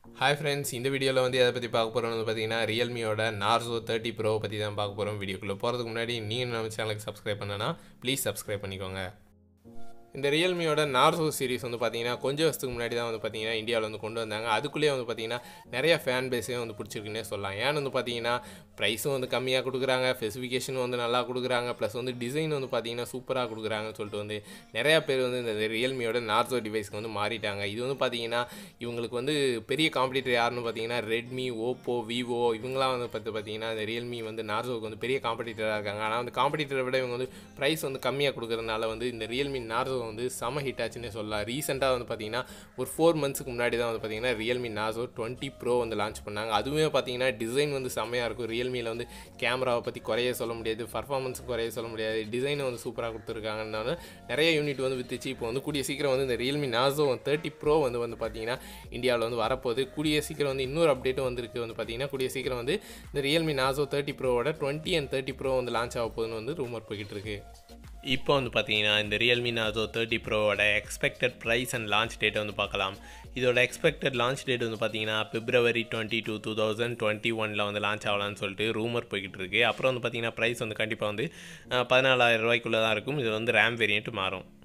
hi friends இந்த வீடியோவில் வந்து எதை பற்றி பார்க்க போகிறோம் வந்து பார்த்தீங்கன்னா ரியல்மியோட நார்சோ தேர்ட்டி ப்ரோ பற்றி தான் பார்க்க போகிறோம் வீடியோக்குள்ளே போகிறதுக்கு முன்னாடி நீங்கள் நம்ம சேனலுக்கு சப்ஸ்கிரைப் பண்ணனா ப்ளீஸ் சப்ஸ்கிரைப் பண்ணிக்கோங்க இந்த ரியல்மியோட நார்சோ சீரிஸ் வந்து பார்த்தீங்கன்னா கொஞ்சம் வருஷத்துக்கு முன்னாடி தான் வந்து பார்த்தீங்கன்னா இந்தியாவில் வந்து கொண்டு வந்தாங்க அதுக்குள்ளேயே வந்து பார்த்தீங்கன்னா நிறைய ஃபேன் பேஸையும் வந்து பிடிச்சிருக்குன்னே சொல்லலாம் ஏன்னு வந்து பார்த்தீங்கன்னா ப்ரைஸும் வந்து கம்மியாக கொடுக்குறாங்க ஸ்பெசிஃபிகேஷனும் வந்து நல்லா கொடுக்குறாங்க ப்ளஸ் வந்து டிசைன் வந்து பார்த்தீங்கன்னா சூப்பராக கொடுக்குறாங்கன்னு சொல்லிட்டு வந்து நிறையா பேர் வந்து இந்த ரியல்மியோட நார்சோ டிவைஸ்க்கு வந்து மாறிட்டாங்க இது வந்து பார்த்தீங்கன்னா இவங்களுக்கு வந்து பெரிய காம்படிட்டர் யாருன்னு பார்த்தீங்கன்னா ரெட்மி ஓப்போ விவோ இவங்களாம் வந்து பார்த்து பார்த்தீங்கன்னா இந்த ரியல்மி வந்து நார்சோவுக்கு வந்து பெரிய காம்படிட்டராக இருக்காங்க ஆனால் அந்த காம்படிட்டரை விட இவங்க வந்து ப்ரைஸ் வந்து கம்மியாக கொடுக்குறதுனால வந்து இந்த ரியல்மி நார்சோ வந்து செம ஹிட் ஆச்சுன்னே சொல்லலாம் ரீசெண்டாக வந்து பார்த்தீங்கன்னா ஒரு ஃபோர் மந்த்ஸுக்கு முன்னாடி தான் வந்து பார்த்தீங்கன்னா ரியல்மி நார்சோ டுவெண்ட்டி ப்ரோ வந்து லான்ச் பண்ணாங்க அதுவுமே பார்த்தீங்கன்னா டிசைன் வந்து செம்மையாக இருக்கும் ரியல்மியில் வந்து கேமராவை பற்றி குறைய சொல்ல முடியாது பர்ஃபார்மன்ஸ் குறைய சொல்ல முடியாது டிசைனை வந்து சூப்பராக கொடுத்துருக்காங்கன்னு நிறைய யூனிட் வந்து வித்துச்சு இப்போ வந்து கூடிய சீக்கிரம் வந்து இந்த ரியல்மி நார்சோ தேர்ட்டி ப்ரோ வந்து வந்து பார்த்தீங்கன்னா இந்தியாவில் வந்து வரப்போகுது கூடிய சீக்கிரம் வந்து இன்னொரு அப்டேட்டும் வந்திருக்கு வந்து பார்த்தீங்கன்னா கூடிய சீக்கிரம் வந்து இந்த ரியல்மி நார்சோ தேர்ட்டி ப்ரோவோட டுவெண்ட்டி அண்ட் தேர்ட்டி ப்ரோ வந்து லான்ச் ஆக போகுதுன்னு வந்து ரூமர் போய்கிட்டு இருக்கு இப்போ வந்து பார்த்தீங்கன்னா இந்த ரியல்மி நார்சோ தேர்ட்டி ப்ரோவோட எக்ஸ்பெக்டட் ப்ரைஸ் அண்ட் லான்ச் டேட்டை வந்து பார்க்கலாம் இதோட எக்ஸ்பெக்டட் லான்ச் டேட் வந்து பார்த்தீங்கன்னா February twenty two two thousand twenty ஒனில் வந்து லான்ச் ஆகலாம்னு சொல்லிட்டு ரூமர் போய்கிட்டு இருக்கு அப்புறம் வந்து பார்த்தீங்கன்னா ப்ரைஸ் வந்து கண்டிப்பாக வந்து பதினாலாயிரம் ரூபாய்க்குள்ளே தான் இருக்கும் இது வந்து ரேம் வேரியன்ட் மாறும்